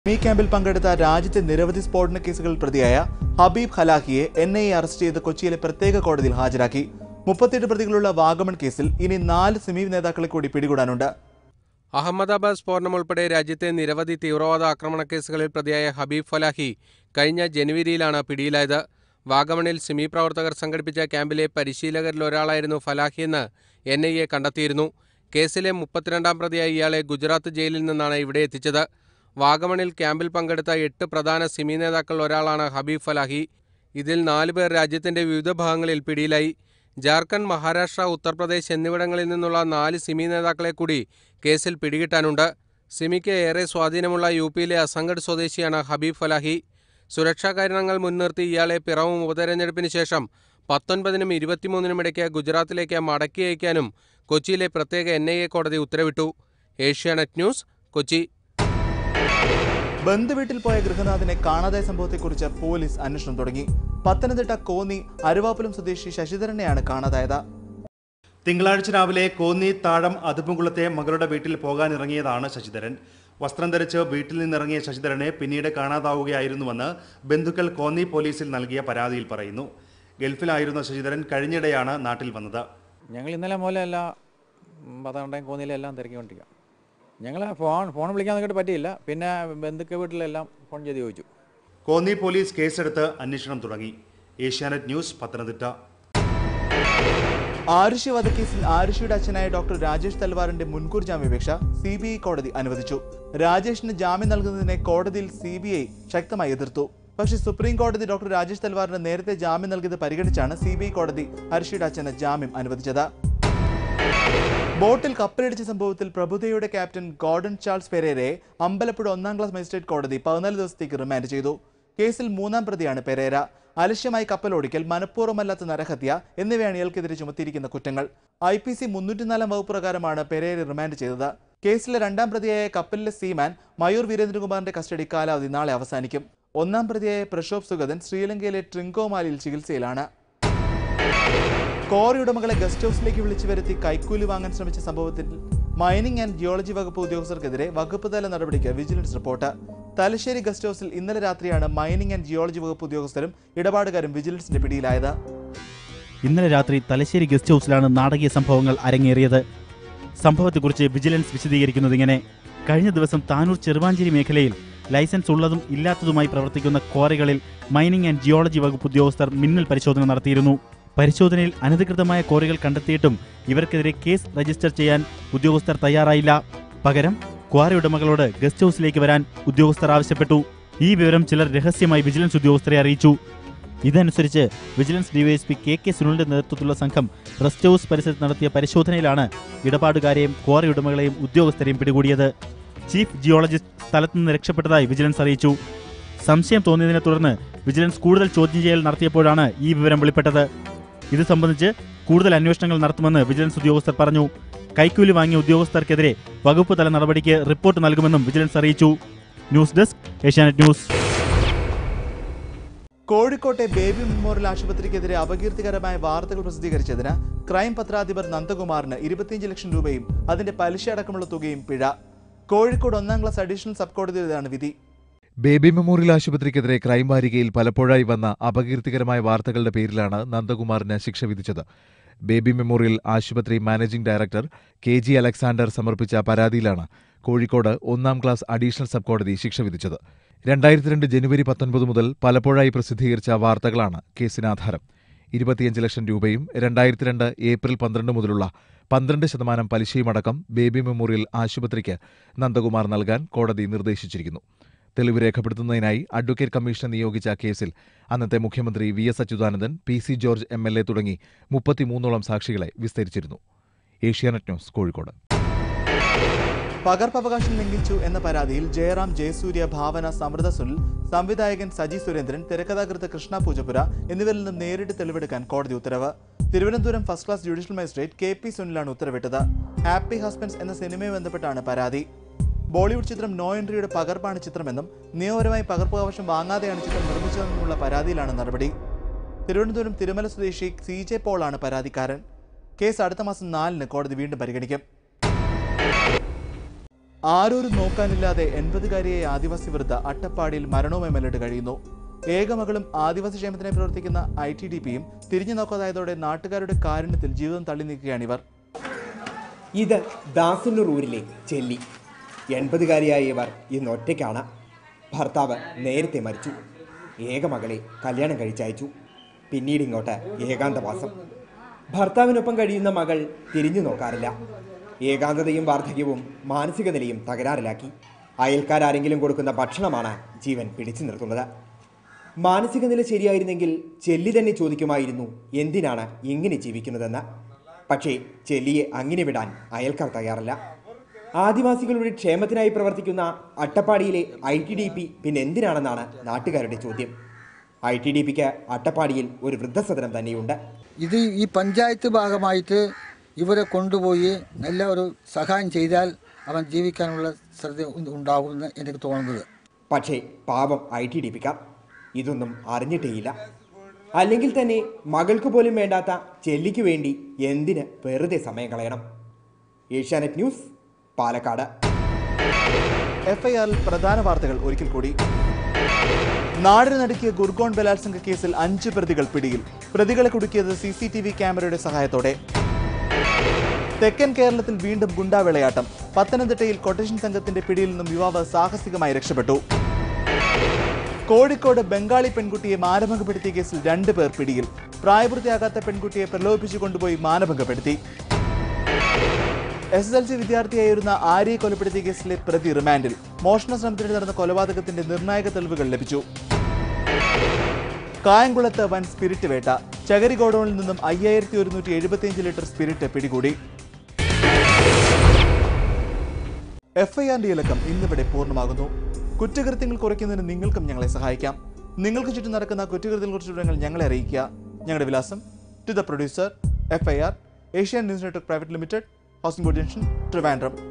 me ക്യാമ്പിൽ പങ്കെടുത്ത രാജ്യത്തെ നിരവധി സ്ഫോടന കേസുകളിൽ പ്രതിയായ ഹബീബ് ഹലാഹിയെ എൻ ഐ എ അറസ്റ്റ് ചെയ്ത് കൊച്ചിയിലെ പ്രത്യേക കോടതിയിൽ ഹാജരാക്കി മുപ്പത്തിയെട്ട് പ്രതികളുള്ള വാഗമൺ കേസിൽ ഇനി നാല് സിമി നേതാക്കളെ കൂടി പിടികൂടാനുണ്ട് അഹമ്മദാബാദ് സ്ഫോടനം ഉൾപ്പെടെ രാജ്യത്തെ നിരവധി തീവ്രവാദ ആക്രമണ കേസുകളിൽ പ്രതിയായ ഹബീബ് ഫലാഹി കഴിഞ്ഞ ജനുവരിയിലാണ് പിടിയിലായത് വാഗമണിൽ സിമി പ്രവർത്തകർ സംഘടിപ്പിച്ച ക്യാമ്പിലെ പരിശീലകരിൽ ഒരാളായിരുന്നു ഫലാഹിയെന്ന് എൻ ഐ എ കണ്ടെത്തിയിരുന്നു കേസിലെ മുപ്പത്തിരണ്ടാം പ്രതിയായ ഇയാളെ ഗുജറാത്ത് ജയിലിൽ നിന്നാണ് ഇവിടെ എത്തിച്ചത് വാഗമണിൽ ക്യാമ്പിൽ പങ്കെടുത്ത എട്ട് പ്രധാന സിമി നേതാക്കൾ ഒരാളാണ് ഹബീബ് ഫലാഹി ഇതിൽ നാല് പേർ രാജ്യത്തിന്റെ വിവിധ ഭാഗങ്ങളിൽ പിടിയിലായി ജാർഖണ്ഡ് മഹാരാഷ്ട്ര ഉത്തർപ്രദേശ് എന്നിവിടങ്ങളിൽ നിന്നുള്ള നാല് സിമി നേതാക്കളെ കൂടി കേസിൽ പിടികിട്ടാനുണ്ട് സിമിക്ക് ഏറെ സ്വാധീനമുള്ള യു പിയിലെ അസംഗഡ് സ്വദേശിയാണ് ഹബീബ് ഫലാഹി സുരക്ഷാ കാരണങ്ങൾ മുൻനിർത്തി ഇയാളെ പിറവും ഉപതെരഞ്ഞെടുപ്പിന് ശേഷം പത്തൊൻപതിനും ഇരുപത്തിമൂന്നിനും ഇടയ്ക്ക് ഗുജറാത്തിലേക്ക് മടക്കി അയക്കാനും കൊച്ചിയിലെ പ്രത്യേക എൻ ഐ എ കോടതി ഉത്തരവിട്ടു ഏഷ്യാനെറ്റ് ന്യൂസ് കൊച്ചി ബന്ധുവീട്ടിൽ പോയ ഗൃഹനാഥനെ കാണാതായ സംഭവത്തെക്കുറിച്ച് പോലീസ് അന്വേഷണം തുടങ്ങി പത്തനംതിട്ട കോന്നി അരുവാപ്പുലം സ്വദേശി ശശിധരനെയാണ് കാണാതായത് തിങ്കളാഴ്ച രാവിലെ കോന്നി താഴം അതുമ്പുംകുളത്തെ മകളുടെ വീട്ടിൽ പോകാനിറങ്ങിയതാണ് ശശിധരൻ വസ്ത്രം ധരിച്ച് വീട്ടിൽ നിന്നിറങ്ങിയ ശശിധരനെ പിന്നീട് കാണാതാവുകയായിരുന്നുവെന്ന് ബന്ധുക്കൾ കോന്നി പോലീസിൽ നൽകിയ പരാതിയിൽ പറയുന്നു ഗൾഫിലായിരുന്ന ശശിധരൻ കഴിഞ്ഞിടെയാണ് നാട്ടിൽ വന്നത് ഞങ്ങൾ ഇന്നലെ മുതലേ എല്ലാം പത്തനംതിട്ടയും കോന്നിയിലും എല്ലാം തിരക്കിക്കൊണ്ടിരിക്കുക ഞങ്ങൾ ഫോൺ ഫോൺ വിളിക്കാൻ നോക്കിയിട്ട് പറ്റിയില്ല പിന്നെ ബന്ധുക്ക വീട്ടിലെല്ലാം ഫോൺ ചെയ്ത് ചോദിച്ചു കോന്നി പോലീസ് കേസെടുത്ത് അന്വേഷണം തുടങ്ങി ഏഷ്യാനെറ്റ് ന്യൂസ് പത്തനംതിട്ട ആരുഷി വധക്കേസിൽ ആരുഷിയുടെ അച്ഛനായ ഡോക്ടർ രാജേഷ് തൽവാറിന്റെ മുൻകൂർ ജാമ്യാപേക്ഷ സി ബി ഐ കോടതി അനുവദിച്ചു രാജേഷിന് ജാമ്യം നൽകുന്നതിനെ കോടതിയിൽ സി ബി ഐ ശക്തമായി എതിർത്തു പക്ഷേ സുപ്രീം കോടതി ഡോക്ടർ രാജേഷ് തൽവാറിന് നേരത്തെ ജാമ്യം നൽകിയത് പരിഗണിച്ചാണ് സി ബി ഐ കോടതി ഹർഷിയുടെ അച്ഛന് ജാമ്യം അനുവദിച്ചത് ബോട്ടിൽ കപ്പലടിച്ച സംഭവത്തിൽ പ്രഭുതയുടെ ക്യാപ്റ്റൻ ഗോർഡൻ ചാൾസ് പെരേരയെ അമ്പലപ്പുഴ ഒന്നാം ക്ലാസ് മജിസ്ട്രേറ്റ് കോടതി പതിനാല് ദിവസത്തേക്ക് റിമാൻഡ് ചെയ്തു കേസിൽ മൂന്നാം പ്രതിയാണ് പെരേര അലക്ഷ്യമായി കപ്പലോടിക്കൽ മനഃപൂർവ്വമല്ലാത്ത നരഹത്യ എന്നിവയാണ് ഇയാൾക്കെതിരെ ചുമത്തിയിരിക്കുന്ന കുറ്റങ്ങൾ ഐ പി സി മുന്നൂറ്റിനാലാം വകുപ്പ് പ്രകാരമാണ് പെരേര റിമാൻഡ് ചെയ്തത് കേസിലെ രണ്ടാം പ്രതിയായ കപ്പലിലെ സീമാൻ മയൂർ വീരേന്ദ്രകുമാറിന്റെ കസ്റ്റഡി കാലാവധി നാളെ അവസാനിക്കും ഒന്നാം പ്രതിയായ പ്രക്ഷോഭ് സുഗതൻ ശ്രീലങ്കയിലെ ട്രിങ്കോമാലിയിൽ ചികിത്സയിലാണ് കോറി ഉടമകളെ ഗസ്റ്റ് ഹൗസിലേക്ക് വിളിച്ചു വരുത്തി കൈക്കൂലി വാങ്ങാൻ ശ്രമിച്ച സംഭവത്തിൽ മൈനിങ് ആൻഡ് ജിയോളജി വകുപ്പ് ഉദ്യോഗസ്ഥർക്കെതിരെ വകുപ്പ് തല നടപടിക്ക് വിജിലൻസ് റിപ്പോർട്ട് തലശ്ശേരി ഗസ്റ്റ് ഹൗസിൽ ഇന്നലെ രാത്രിയാണ് മൈനിങ് ആൻഡ് ജിയോളജി വകുപ്പ് ഉദ്യോഗസ്ഥരും ഇടപാടുകാരും വിജിലൻസിന്റെ പിടിയിലായത് ഇന്നലെ രാത്രി തലശ്ശേരി ഗസ്റ്റ് ഹൗസിലാണ് നാടകീയ സംഭവങ്ങൾ അരങ്ങേറിയത് സംഭവത്തെക്കുറിച്ച് വിജിലൻസ് വിശദീകരിക്കുന്നത് ഇങ്ങനെ കഴിഞ്ഞ ദിവസം താനൂർ ചെറുവാഞ്ചേരി മേഖലയിൽ ലൈസൻസ് ഉള്ളതും ഇല്ലാത്തതുമായി പ്രവർത്തിക്കുന്ന ക്വാറികളിൽ മൈനിങ് ആൻഡ് ജിയോളജി വകുപ്പ് ഉദ്യോഗസ്ഥർ മിന്നൽ പരിശോധന നടത്തിയിരുന്നു പരിശോധനയിൽ അനധികൃതമായ ക്വാറികൾ കണ്ടെത്തിയിട്ടും ഇവർക്കെതിരെ കേസ് രജിസ്റ്റർ ചെയ്യാൻ ഉദ്യോഗസ്ഥർ തയ്യാറായില്ല പകരം ക്വാറി ഉടമകളോട് ഗസ്റ്റ് ഹൗസിലേക്ക് വരാൻ ഉദ്യോഗസ്ഥർ ആവശ്യപ്പെട്ടു ഈ വിവരം ചിലർ രഹസ്യമായി വിജിലൻസ് ഉദ്യോഗസ്ഥരെ അറിയിച്ചു ഇതനുസരിച്ച് വിജിലൻസ് ഡിവൈഎസ്പി കെ കെ സുനിലിന്റെ നേതൃത്വത്തിലുള്ള സംഘം റെസ്റ്റ് ഹൗസ് പരിസരത്ത് നടത്തിയ പരിശോധനയിലാണ് ഇടപാടുകാരെയും ക്വാറി ഉടമകളെയും ഉദ്യോഗസ്ഥരെയും പിടികൂടിയത് ചീഫ് ജിയോളജിസ്റ്റ് സ്ഥലത്തു നിന്ന് രക്ഷപ്പെട്ടതായി വിജിലൻസ് അറിയിച്ചു സംശയം തോന്നിയതിനെ തുടർന്ന് വിജിലൻസ് കൂടുതൽ ചോദ്യം ചെയ്യൽ നടത്തിയപ്പോഴാണ് ഈ വിവരം വെളിപ്പെട്ടത് ഇത് സംബന്ധിച്ച് കൂടുതൽ അന്വേഷണങ്ങൾ നടത്തുമെന്ന് വിജിലൻസ് ഉദ്യോഗസ്ഥർ പറഞ്ഞു കൈക്കൂലി വാങ്ങിയ ഉദ്യോഗസ്ഥർക്കെതിരെ വകുപ്പ് തല നടപടിക്ക് റിപ്പോർട്ട് നൽകുമെന്നും വിജിലൻസ് അറിയിച്ചു ന്യൂസ് ഡെസ്ക് ഏഷ്യാനെറ്റ് ന്യൂസ് കോഴിക്കോട്ടെ ബേബി മെമ്മോറിയൽ ആശുപത്രിക്കെതിരെ അപകീർത്തികരമായ വാർത്തകൾ പ്രസിദ്ധീകരിച്ചതിന് ക്രൈം പത്രാധിപർ നന്ദകുമാറിന് ഇരുപത്തിയഞ്ച് ലക്ഷം രൂപയും അതിന്റെ പലിശ അടക്കമുള്ള തുകയും പിഴ കോഴിക്കോട് ഒന്നാം ക്ലാസ് അഡീഷണൽ സബ് കോടതിയുടേതാണ് വിധി ബേബി മെമ്മോറിയൽ ആശുപത്രിക്കെതിരെ ക്രൈം വാരികയിൽ പലപ്പോഴായി വന്ന അപകീർത്തികരമായ വാർത്തകളുടെ പേരിലാണ് നന്ദകുമാറിന് ശിക്ഷ വിധിച്ചത് ബേബി മെമ്മോറിയൽ ആശുപത്രി managing director K G Alexander സമർപ്പിച്ച പരാതിയിലാണ് കോഴിക്കോട് ഒന്നാം ക്ലാസ് അഡീഷണൽ സബ് കോടതി ശിക്ഷ വിധിച്ചത് രണ്ടായിരത്തി രണ്ട് ജനുവരി പത്തൊൻപത് മുതൽ പലപ്പോഴായി പ്രസിദ്ധീകരിച്ച വാർത്തകളാണ് കേസിന് ആധാരം ഇരുപത്തിയഞ്ച് ലക്ഷം രൂപയും രണ്ടായിരത്തി രണ്ട് ഏപ്രിൽ പന്ത്രണ്ട് മുതലുള്ള പന്ത്രണ്ട് ശതമാനം പലിശയുമടക്കം ബേബി മെമ്മോറിയൽ ആശുപത്രിക്ക് നന്ദകുമാർ നൽകാൻ കോടതി നിർദ്ദേശിച്ചിരിക്കുന്നു തെളിവ് രേഖപ്പെടുത്തുന്നതിനായി അഡ്വക്കേറ്റ് കമ്മീഷനെ നിയോഗിച്ച കേസിൽ അന്നത്തെ മുഖ്യമന്ത്രി V S Achuthanandan P C George M L A തുടങ്ങി മുപ്പത്തിമൂന്നോളം സാക്ഷികളെ വിസ്തരിച്ചിരുന്നു ഏഷ്യാനെറ്റ് ന്യൂസ് കോഴിക്കോട് പകർപ്പവകാശം ലംഘിച്ചു എന്ന പരാതിയിൽ ജയറാം ജയസൂര്യ ഭാവന സമൃദ്ധ സുനിൽ സംവിധായകൻ സജി സുരേന്ദ്രൻ തിരക്കഥാകൃത്ത് കൃഷ്ണ പൂജപ്പുര എന്നിവരിൽ നിന്ന് നേരിട്ട് തെളിവെടുക്കാൻ കോടതി ഉത്തരവ് Thiruvananthapuram first class judicial magistrate K P സുനിലാണ് ഉത്തരവിട്ടത് ഹാപ്പി ഹസ്ബൻഡ്സ് എന്ന സിനിമയെ ബന്ധപ്പെട്ടാണ് പരാതി ബോളിവുഡ് ചിത്രം നോ എൻട്രിയുടെ പകർപ്പാണ് ചിത്രമെന്നും നിയമപരമായി പകർപ്പവകാശം വാങ്ങാതെയാണ് ചിത്രം നിർമ്മിച്ചതെന്നുമുള്ള പരാതിയിലാണ് നടപടി തിരുവനന്തപുരം തിരുമല സ്വദേശി സി ജെ പോളാണ് പരാതിക്കാരൻ കേസ് അടുത്ത മാസം നാലിന് കോടതി വീണ്ടും പരിഗണിക്കും ആരോരും നോക്കാനില്ലാതെ എൺപതുകാരിയായ ആദിവാസി വൃദ്ധ അട്ടപ്പാടിയിൽ മരണവുമായി മല്ലിട്ട് കഴിയുന്നു ഏകമകളും ആദിവാസി ക്ഷേമത്തിനായി പ്രവർത്തിക്കുന്ന ഐ ടി ഡി പിയും തിരിഞ്ഞു നോക്കാതായതോടെ നാട്ടുകാരുടെ കാരുണ്യത്തിൽ ജീവിതം തള്ളി നീക്കുകയാണിവർ ഇത് ദാസന്നൂർ ഊരിലെ ചെല്ലി എൺപതുകാരിയായ ഇവർ ഇന്ന് ഒറ്റയ്ക്കാണ് ഭർത്താവ് നേരത്തെ മരിച്ചു ഏകമകളെ കല്യാണം കഴിച്ചയച്ചു പിന്നീട് ഇങ്ങോട്ട് ഏകാന്തവാസം ഭർത്താവിനൊപ്പം കഴിയുന്ന മകൾ തിരിഞ്ഞു നോക്കാറില്ല ഏകാന്തതയും വാർദ്ധക്യവും മാനസിക നിലയും തകരാറിലാക്കി അയൽക്കാരെങ്കിലും കൊടുക്കുന്ന ഭക്ഷണമാണ് ജീവൻ പിടിച്ചു നിർത്തുന്നത് മാനസിക നില ശരിയായിരുന്നെങ്കിൽ ചെല്ലി തന്നെ ചോദിക്കുമായിരുന്നു എന്തിനാണ് ഇങ്ങനെ ജീവിക്കുന്നതെന്ന് പക്ഷേ ചെല്ലിയെ അങ്ങനെ വിടാൻ അയൽക്കാർ തയ്യാറല്ല ആദിവാസികളുടെ ക്ഷേമത്തിനായി പ്രവർത്തിക്കുന്ന അട്ടപ്പാടിയിലെ ഐ ടി ഡി പി പിന്നെ എന്തിനാണെന്നാണ് നാട്ടുകാരുടെ ചോദ്യം ഐ ടി ഡി പിക്ക് അട്ടപ്പാടിയിൽ ഒരു വൃദ്ധസദനം തന്നെയുണ്ട് ഇത് ഈ പഞ്ചായത്ത് ഭാഗമായിട്ട് ഇവരെ കൊണ്ടുപോയി നല്ല ഒരു സഹായം ചെയ്താൽ അവൻ ജീവിക്കാനുള്ള ശ്രദ്ധ ഉണ്ടാകുമെന്ന് എനിക്ക് തോന്നുന്നത് പക്ഷേ പാവം ഐ ടി ഡി പിക്കാർ ഇതൊന്നും അറിഞ്ഞിട്ടേയില്ല അല്ലെങ്കിൽ തന്നെ മകൾക്ക് പോലും വേണ്ടാത്ത ചെല്ലിക്ക് വേണ്ടി എന്തിന് വെറുതെ സമയം കളയണം ഏഷ്യാനെറ്റ് ന്യൂസ് പാലക്കാട് എഫ്ഐആറിൽ പ്രധാന വാർത്തകൾ ഒരിക്കൽ കൂടി നാടിന് നടുക്കിയ ഗുർഗോൺ ബലാത്സംഗ കേസിൽ അഞ്ച് പ്രതികൾ പിടിയിൽ പ്രതികളെ കുടുക്കിയത് സി സി ടി വി ക്യാമറയുടെ സഹായത്തോടെ തെക്കൻ കേരളത്തിൽ വീണ്ടും ഗുണ്ടാവിളയാട്ടം പത്തനംതിട്ടയിൽ കൊട്ടേഷൻ സംഘത്തിന്റെ പിടിയിൽ നിന്നും യുവാവ് സാഹസികമായി രക്ഷപ്പെട്ടു കോഴിക്കോട് ബംഗാളി പെൺകുട്ടിയെ മാനഭംഗപ്പെടുത്തിയ കേസിൽ രണ്ട് പേർ പിടിയിൽ പ്രായപൂർത്തിയാകാത്ത പെൺകുട്ടിയെ പ്രലോഭിപ്പിച്ചു കൊണ്ടുപോയി മാനഭംഗപ്പെടുത്തി എസ് എസ് എൽ സി വിദ്യാർത്ഥിയായിരുന്ന ആര്യയെ കൊലപ്പെടുത്തിയ കേസിലെ പ്രതി റിമാൻഡിൽ മോഷണ ശ്രമത്തിന് നടന്ന കൊലപാതകത്തിന്റെ നിർണായക തെളിവുകൾ ലഭിച്ചു കായംകുളത്ത് വൻ സ്പിരിറ്റ് വേട്ട ചകരി ഗോഡൌണിൽ നിന്നും അയ്യായിരത്തി ഒരുന്നൂറ്റി എഴുപത്തിയഞ്ച് ലിറ്റർ സ്പിരിറ്റ് പിടികൂടി എഫ്ഐആറിന്റെ ഇലക്കം ഇന്നിവിടെ പൂർണ്ണമാകുന്നു കുറ്റകൃത്യങ്ങൾ കുറയ്ക്കുന്നതിന് നിങ്ങൾക്കും ഞങ്ങളെ സഹായിക്കാം നിങ്ങൾക്ക് ചുറ്റും നടക്കുന്ന കുറ്റകൃത്യങ്ങളെക്കുറിച്ച് വിവരങ്ങൾ ഞങ്ങളെ അറിയിക്കുക ഞങ്ങളുടെ വിലാസം to the producer F I R Asian news network private limited housing board junction Trivandrum